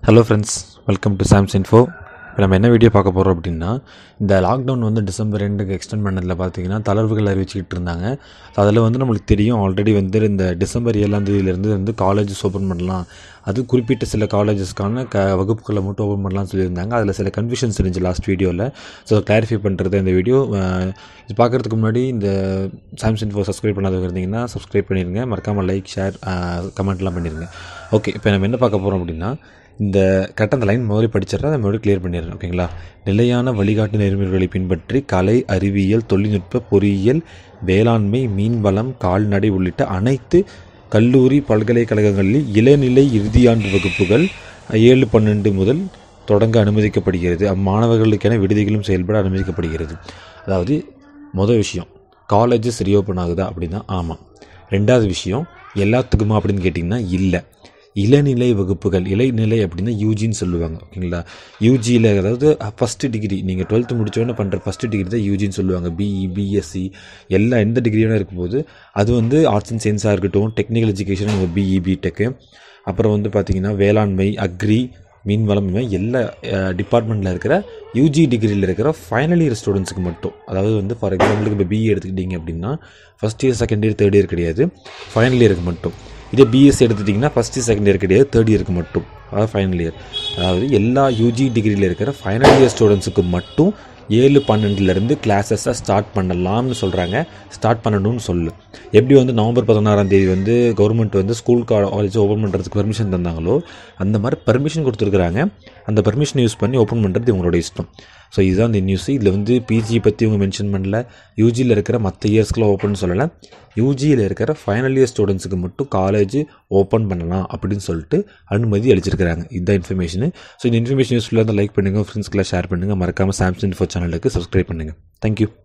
hello friends welcome to Sam's info இப்போ நம்ம என்ன வீடியோ பார்க்க போகிறோம் அப்படின்னா இந்த லாக்டவுன் வந்து டிசம்பர் ரெண்டுக்கு எக்ஸ்டெண்ட் பண்ணதில் பார்த்தீங்கன்னா தளர்வுகள் அறிவிச்சுக்கிட்டு இருந்தாங்க அதில் வந்து நம்மளுக்கு தெரியும் ஆல்ரெடி வந்து இந்த டிசம்பர் ஏழாம் தேதியிலேருந்து வந்து காலேஜஸ் ஓப்பன் பண்ணலாம் அது குறிப்பிட்ட சில காலேஜஸ்க்கான க வகுப்புகளை மட்டும் ஓப்பன் பண்ணலாம்னு சொல்லியிருந்தாங்க அதில் சில கன்ஃபியூஷன்ஸ் இருந்துச்சு லாஸ்ட் வீடியோவில் ஸோ கிளாரிஃபை பண்ணுறது இந்த வீடியோ இது பார்க்குறதுக்கு முன்னாடி இந்த சாம்சங் ஃபோர் சப்ஸ்கிரைப் பண்ணாதவங்க இருந்தீங்கன்னா சப்ஸ்கிரைப் பண்ணிடுங்க மறக்காமல் லைக் ஷேர் கமெண்ட்லாம் பண்ணிடுங்க ஓகே இப்போ நம்ம என்ன பார்க்க போகிறோம் அப்படின்னா இந்த கரெக்டாக அந்த லைன் முதல்ல படிச்சிடறேன் அதை மறுபடியும் கிளியர் பண்ணிடுறேன் ஓகேங்களா நிலையான வழிகாட்டு நெறிமுறைகளை பின்பற்றி கலை அறிவியல் தொழில்நுட்ப பொறியியல் வேளாண்மை மீன்வளம் கால்நடை உள்ளிட்ட அனைத்து கல்லூரி பல்கலைக்கழகங்களில் இளநிலை இறுதியாண்டு வகுப்புகள் ஏழு பன்னெண்டு முதல் தொடங்க அனுமதிக்கப்படுகிறது அம்மாணவர்களுக்கென விடுதிகளும் செயல்பட அனுமதிக்கப்படுகிறது அதாவது மொதல் விஷயம் காலேஜஸ் ரீஓப்பன் ஆகுதா அப்படின்னா ஆமாம் ரெண்டாவது விஷயம் எல்லாத்துக்குமா அப்படின்னு கேட்டிங்கன்னா இல்லை இளநிலை வகுப்புகள் இளைநிலை அப்படின்னா யூஜின்னு சொல்லுவாங்க ஓகேங்களா யூஜியில் அதாவது ஃபஸ்ட்டு டிகிரி நீங்கள் டுவெல்த்து முடிச்சோடனே பண்ணுற ஃபஸ்ட்டு டிகிரி தான் யூஜின்னு சொல்லுவாங்க பிஇ பிஎஸ்சி எல்லா எந்த டிகிரியோட இருக்கும்போது அது வந்து ஆர்ட்ஸ் அண்ட் சயின்ஸாக இருக்கட்டும் டெக்னிக்கல் எஜுகேஷன் பிஇ பிடெக்கு அப்புறம் வந்து பார்த்திங்கன்னா வேளாண்மை அக்ரி மீன்வளம் இந்த மாதிரி எல்லா டிபார்ட்மெண்ட்டில் இருக்கிற யூஜி டிகிரியில் இருக்கிற ஃபைனல் இயர் ஸ்டூடெண்ட்ஸுக்கு மட்டும் அதாவது வந்து ஃபார் எக்ஸாம்பிளுக்கு இப்போ பிஇ எடுத்துக்கிட்டிங்க அப்படின்னா first year second year third year கிடையாது ஃபைனல் இயருக்கு மட்டும் இதே பிஎஸ்சி எடுத்துட்டிங்கன்னா ஃபஸ்ட் இயர் செகண்ட் இயர் கிடையாது தேர்ட் இயருக்கு மட்டும் அதாவது ஃபைனல் இயர் அதாவது எல்லா யூஜி டிகிரியில் இருக்கிற ஃபைனல் இயர் ஸ்டூடெண்ட்ஸுக்கு மட்டும் ஏழு பன்னெண்டுலேருந்து கிளாஸஸை ஸ்டார்ட் பண்ணலாம்னு சொல்கிறாங்க ஸ்டார்ட் பண்ணணும்னு சொல்லு எப்படி வந்து நவம்பர் பதினாறாம் தேதி வந்து கவர்மெண்ட் வந்து ஸ்கூல் காலேஜ் ஓப்பன் பண்ணுறதுக்கு பெர்மிஷன் தந்தாங்களோ அந்த மாதிரி பர்மிஷன் கொடுத்துருக்குறாங்க அந்த பர்மிஷன் யூஸ் பண்ணி ஓப்பன் பண்ணுறது இவங்களோட இஷ்டம் ஸோ இதுதான் இந்த நியூஸ் இதில் வந்து பிஜி பற்றி இவங்க மென்ஷன் பண்ணல யூஜியில் இருக்கிற மற்ற இயர்ஸ்க்குலாம் ஓப்பன் சொல்லலை யூஜியில் இருக்கிற ஃபைனல் இயர் ஸ்டூடெண்ட்ஸுக்கு மட்டும் காலேஜ் ஓப்பன் பண்ணலாம் அப்படின்னு சொல்லிட்டு அனுமதி அளிச்சிருக்கிறாங்க இதுதான் இன்ஃபர்மேஷன் ஸோ இந்த இன்ஃபர்மேஷன் யூஸ்ஃபுல்லாக இருந்தால் லைக் பண்ணுங்கள் ஃப்ரெண்ட்ஸ்க்கெலாம் ஷேர் பண்ணுங்கள் மறக்காமல் சாம்சங் ஃபோர் சேனலுக்கு சப்ஸ்கிரைப் பண்ணுங்கள் தேங்க்யூ